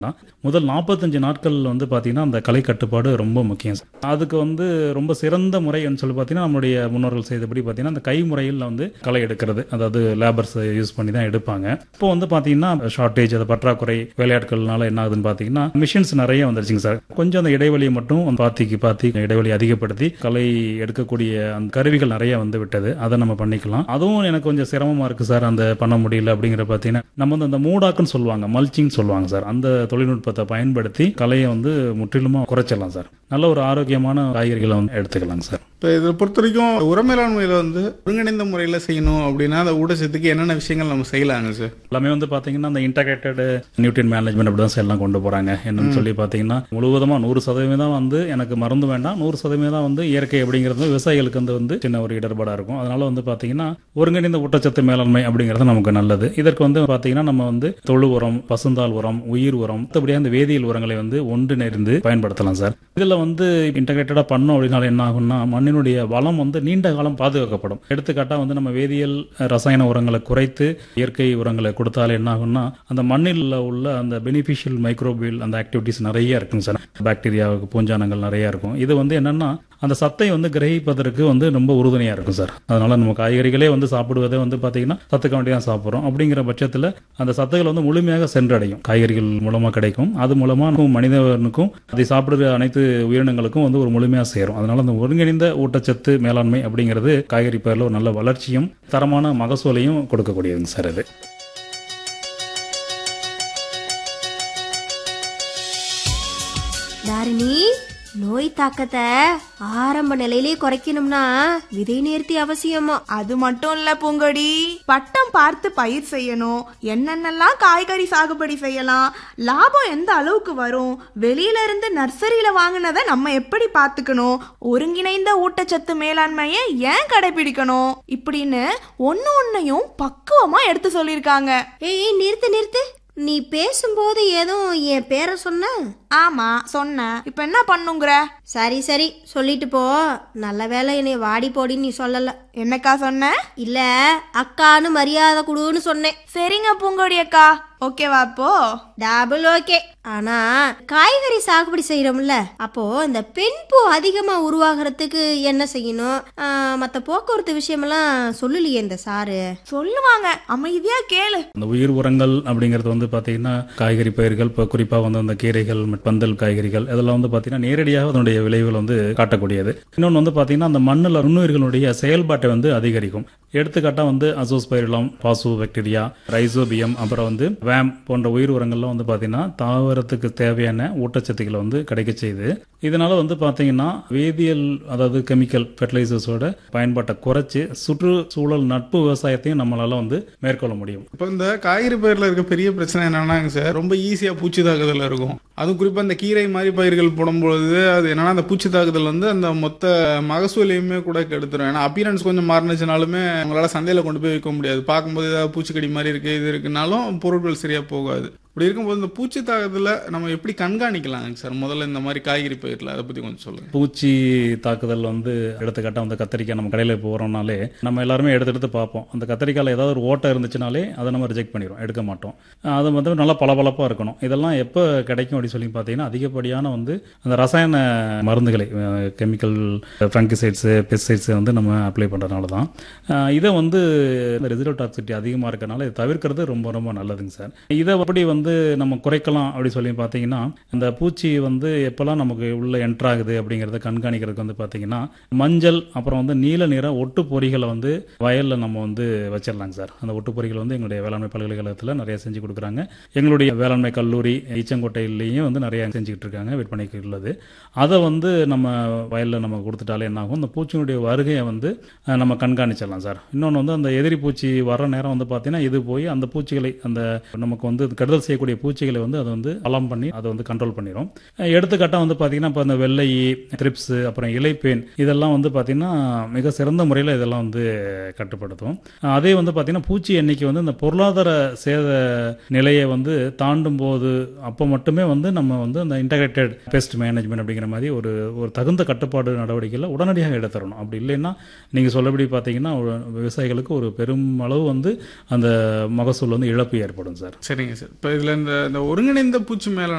முதல் நாற்பத்தஞ்சு நாட்கள் வந்து பார்த்தீங்கன்னா அந்த கலை கட்டுப்பாடு ரொம்ப முக்கியம் சார். அதுக்கு வந்து ரொம்ப சிறந்த முறைன்னு சொல்லி பார்த்தீங்கன்னா நம்மளுடைய முன்னோர்கள் செய்தபடி பார்த்தீங்கன்னா அந்த கை முறையில் வந்து களை எடுக்கிறது அதாவது லேபர்ஸ் யூஸ் பண்ணி தான் எடுப்பாங்க இப்போ வந்து பார்த்தீங்கன்னா ஷார்ட்டேஜ் அது பற்றாக்குறை வேலையாட்கள்னால என்ன ஆகுதுன்னு பார்த்தீங்கன்னா மிஷின்ஸ் நிறைய வந்துருச்சுங்க சார் கொஞ்சம் அந்த இடைவெளியை மட்டும் பாத்திக்கு பாத்தி இடைவெளி அதிகப்படுத்தி களை எடுக்கக்கூடிய அந்த கருவிகள் நிறைய வந்து விட்டது அதை நம்ம பண்ணிக்கலாம் அதுவும் எனக்கு கொஞ்சம் சிரமமா இருக்கு சார் அந்த பண்ண முடியல அப்படிங்கிற பார்த்தீங்கன்னா நம்ம வந்து அந்த மூடாக்குன்னு சொல்லுவாங்க மல்ச்சிங் சொல்லுவாங்க சார் அந்த தொழில்நுட்பத்தை பயன்படுத்தி கலையை வந்து முற்றிலுமா குறைச்சிடலாம் சார் நல்ல ஒரு ஆரோக்கியமான காய்கறிகளை வந்து எடுத்துக்கலாங்க சார் இப்போ இதை பொறுத்த வரைக்கும் உர மேலாண்மையில் வந்து ஒருங்கிணைந்த முறையில் செய்யணும் அப்படின்னா அந்த ஊட்டச்சத்துக்கு என்னென்ன விஷயங்கள் நம்ம செய்யலாங்க சார் எல்லாமே வந்து பாத்தீங்கன்னா அந்த இன்டகிரேட்டட் நியூட்ரியன் மேனேஜ்மெண்ட் அப்படி தான் எல்லாம் கொண்டு போறாங்க என்னன்னு சொல்லி பாத்தீங்கன்னா முழுவதுமா நூறு சதவீதம் வந்து எனக்கு மருந்து வேண்டாம் நூறு சதவீதம் வந்து இயற்கை அப்படிங்கிறது விவசாயிகளுக்கு வந்து வந்து சின்ன ஒரு இடர்பாடா இருக்கும் அதனால வந்து பாத்தீங்கன்னா ஒருங்கிணைந்த ஊட்டச்சத்து மேலாண்மை அப்படிங்கிறது நமக்கு நல்லது இதற்கு வந்து பாத்தீங்கன்னா நம்ம வந்து தொழு உரம் பசுந்தாள் உரம் உயிர் உரம் மற்றபடியாக இந்த வேதியியல் உரங்களை வந்து ஒன்றிணைந்து பயன்படுத்தலாம் சார் இதுல வந்து இன்டகிரேட்டடா பண்ணோம் அப்படின்னால என்ன ஆகும்னா மண்ணினுடைய வளம் வந்து நீண்ட காலம் பாதுகாக்கப்படும் எடுத்துக்காட்டா வந்து நம்ம வேதியியல் ரசாயன உரங்களை குறைத்து இயற்கை உரங்களை கொடுத்தாலே என்ன ஆகும்னா அந்த மண்ணில் உள்ள அந்த பெனிஃபிஷியல் மைக்ரோபியல் அந்த ஆக்டிவிட்டிஸ் நிறைய இருக்குங்க சார் பாக்டீரியா பூஞ்சானங்கள் நிறைய இருக்கும் இது வந்து என்னன்னா அந்த சத்தை வந்து கிரகிப்பதற்கு வந்து ரொம்ப உறுதுணையா இருக்கும் சார் அதனால நம்ம காய்கறிகளே வந்து சாப்பிடுவதே வந்து பாத்தீங்கன்னா சத்துக்க வேண்டி தான் சாப்பிட்றோம் அப்படிங்கிற பட்சத்தில் அந்த சத்துக்கள் வந்து முழுமையாக சென்றடையும் காய்கறிகள் மூலமா கிடைக்கும் அது மூலமா நம்ம மனிதனுக்கும் அதை சாப்பிடுற அனைத்து உயிரினங்களுக்கும் வந்து ஒரு முழுமையா சேரும் அதனால அந்த ஒருங்கிணைந்த ஊட்டச்சத்து மேலாண்மை அப்படிங்கிறது காய்கறி பயிரில் ஒரு நல்ல வளர்ச்சியும் தரமான மகசூலையும் கொடுக்கக்கூடியதுங்க சார் இது தாரிணி நோய் தாக்கத்தை ஆரம்ப நிலையிலே குறைக்கணும்னா விதை நேர்த்தி அவசியமா அது மட்டும் இல்ல பூங்கொடி பட்டம் பார்த்து பயிர் செய்யணும் என்னென்னலாம் காய்கறி சாகுபடி செய்யலாம் லாபம் எந்த அளவுக்கு வரும் வெளியில இருந்து நர்சரியில வாங்கினதை நம்ம எப்படி பார்த்துக்கணும் ஒருங்கிணைந்த ஊட்டச்சத்து மேலாண்மையை ஏன் கடைபிடிக்கணும் இப்படின்னு ஒன்னு ஒன்னையும் பக்குவமா எடுத்து சொல்லியிருக்காங்க ஏய் நிறுத்து நிறுத்து நீ பேசும்போது ஏதோ என் பேரை சொன்ன ஆமா சொன்னேன் இப்ப என்ன பண்ணுங்கிற சரி சரி சொல்லிட்டு போ நல்ல வேளை என்னை வாடி போடின்னு நீ சொல்லல என்னக்கா சொன்ன இல்ல அக்கான்னு மரியாதை கொடுன்னு சொன்னேன் சரிங்க பூங்கொடி அக்கா ஓகேவா அப்போ டபுள் ஓகே ஆனா காய்கறி சாகுபடி செய்யறோம்ல அப்போ இந்த பெண் பூ அதிகமா உருவாகிறதுக்கு என்ன செய்யணும் ஆ, மத்த போக்குவரத்து விஷயமெல்லாம் சொல்லலையே இந்த சாரு சொல்லுவாங்க அமைதியா கேளு அந்த உயிர் உரங்கள் அப்படிங்கிறது வந்து பார்த்தீங்கன்னா காய்கறி பயிர்கள் இப்போ குறிப்பாக வந்து அந்த கீரைகள் மற்றும் பந்தல் காய்கறிகள் இதெல்லாம் வந்து பார்த்தீங்கன்னா நேரடியாக அதனுடைய விளைவுகள் வந்து காட்டக்கூடியது இன்னொன்று வந்து பார்த்தீங்கன்னா அந்த மண்ணில் நுண்ணுயிர்களுடைய செயல்பாட்டை வந்து அதிகரிக்கும் எடுத்துக்காட்டாக வந்து அசோஸ்பைரிலம் பாசு பாக்டீரியா ரைசோபியம் அப்புறம் வந்து வேம் போன்ற உயிர் உரங்கள்லாம் வந்து பார்த்தீங்கன்னா தாவரத்துக்கு தேவையான ஊட்டச்சத்துக்களை வந்து கிடைக்க செய்யுது இதனால வந்து பார்த்தீங்கன்னா வேதியியல் அதாவது கெமிக்கல் ஃபெர்டிலைசர்ஸோட பயன்பாட்டை குறைச்சு சுற்றுச்சூழல் நட்பு விவசாயத்தையும் நம்மளால வந்து மேற்கொள்ள முடியும் இப்போ இந்த காய்கறி பயிரில் இருக்க பெரிய பிரச்சனை என்னன்னாங்க சார் ரொம்ப ஈஸியாக பூச்சி தாக்குதல் இருக்கும் அதுவும் குறிப்பாக இந்த கீரை மாதிரி பயிர்கள் போடும்பொழுது அது என்னன்னா அந்த பூச்சி தாக்குதல் வந்து அந்த மொத்த மகசூலையுமே கூட கெடுத்துரும் ஏன்னா அப்பியரன்ஸ் கொஞ்சம் மாறினுச்சுனாலுமே உங்களால சந்தையில் கொண்டு போய் விற்க முடியாது பார்க்கும்போது ஏதாவது பூச்சிக்கடி மாதிரி இருக்கு இது இருக்குனாலும் பொருட்கள் சரியா போகாது இப்படி இருக்கும்போது இந்த பூச்சி தாக்குதலை நம்ம எப்படி கண்காணிக்கலாங்க சார் முதல்ல இந்த மாதிரி காய்கறி பயிரில் அதை பற்றி கொஞ்சம் சொல்லுங்க பூச்சி தாக்குதல் வந்து எடுத்துக்காட்டாக வந்து கத்திரிக்காய் நம்ம கடையில் போகிறோம்னாலே நம்ம எல்லாருமே எடுத்து எடுத்து பார்ப்போம் அந்த கத்திரிக்காயில் ஏதாவது ஒரு ஓட்டை இருந்துச்சுனாலே அதை நம்ம ரிஜெக்ட் பண்ணிடுவோம் எடுக்க மாட்டோம் அது வந்து நல்லா பளபளப்பாக இருக்கணும் இதெல்லாம் எப்போ கிடைக்கும் அப்படின்னு சொல்லி பார்த்தீங்கன்னா அதிகப்படியான வந்து அந்த ரசாயன மருந்துகளை கெமிக்கல் ஃபங்கசைட்ஸு பெஸ்டிசைட்ஸை வந்து நம்ம அப்ளை பண்ணுறதுனால தான் அஹ் இதை வந்து இந்த ரெசிடல் டாக்ஸிட்டி அதிகமாக இருக்கனால இதை தவிர்க்கிறது ரொம்ப ரொம்ப நல்லதுங்க சார் இதை எப்படி வந்து நம்ம குறைக்கலாம் அப்படி சொல்லி பார்த்தீங்கன்னா இந்த பூச்சி வந்து எப்போல்லாம் நமக்கு உள்ள என்ட்ரு ஆகுது அப்படிங்கிறத கண்காணிக்கிறதுக்கு வந்து பார்த்தீங்கன்னா மஞ்சள் அப்புறம் வந்து நீல நிற ஒட்டு பொறிகளை வந்து வயலில் நம்ம வந்து வச்சிடலாங்க சார் அந்த ஒட்டு பொறிகள் வந்து எங்களுடைய வேளாண்மை பல்கலைக்கழகத்தில் நிறைய செஞ்சு கொடுக்குறாங்க எங்களுடைய வேளாண்மை கல்லூரி ஈச்சங்கோட்டையிலையும் வந்து நிறைய செஞ்சுக்கிட்டு இருக்காங்க விற்பனைக்கு உள்ளது அதை வந்து நம்ம வயலில் நம்ம கொடுத்துட்டாலே என்ன ஆகும் அந்த பூச்சியினுடைய வருகையை வந்து அஹ், நம்ம கண்காணிச்சிடலாம் சார் இன்னொன்று வந்து அந்த எதிரி பூச்சி வர நேரம் வந்து பார்த்தீங்கன்னா இது போய் அந்த பூச்சிகளை அந்த நமக்கு வந்து கெடுதல் செய்யக்கூடிய பூச்சிகளை வந்து அதை வந்து அலாம் பண்ணி அதை வந்து கண்ட்ரோல் பண்ணிடும் அஹ், எடுத்துக்காட்டாக வந்து பார்த்தீங்கன்னா இப்போ அந்த வெள்ளை த்ரிப்ஸ் அப்புறம் இலைப்பேன் இதெல்லாம் வந்து பார்த்தீங்கன்னா மிக சிறந்த முறையில் இதெல்லாம் வந்து கட்டுப்படுத்தும் அஹ், அதே வந்து பார்த்தீங்கன்னா பூச்சி எண்ணிக்கை வந்து இந்த பொருளாதார சேத நிலையை வந்து தாண்டும் போது அப்போ மட்டுமே வந்து நம்ம வந்து அந்த இன்டகிரேட்டட் பெஸ்ட் மேனேஜ்மெண்ட் அப்படிங்கிற மாதிரி ஒரு ஒரு தகுந்த கட்டுப்பாடு நடவடிக்கைகளை உடனடியாக எடுத்துடணும் அப்படி இல்லைன்னா நீங்கள் சொல்லபடி பார்த்தீங்கன்னா ஒரு விவசாயிகளுக்கு ஒரு பெரும் அளவு வந்து அந்த மகசூல் வந்து இழப்பு ஏற்படும் சார் சரிங்க சார் இப்போ இது இதுல இந்த இந்த ஒருங்கிணைந்த பூச்சி மேல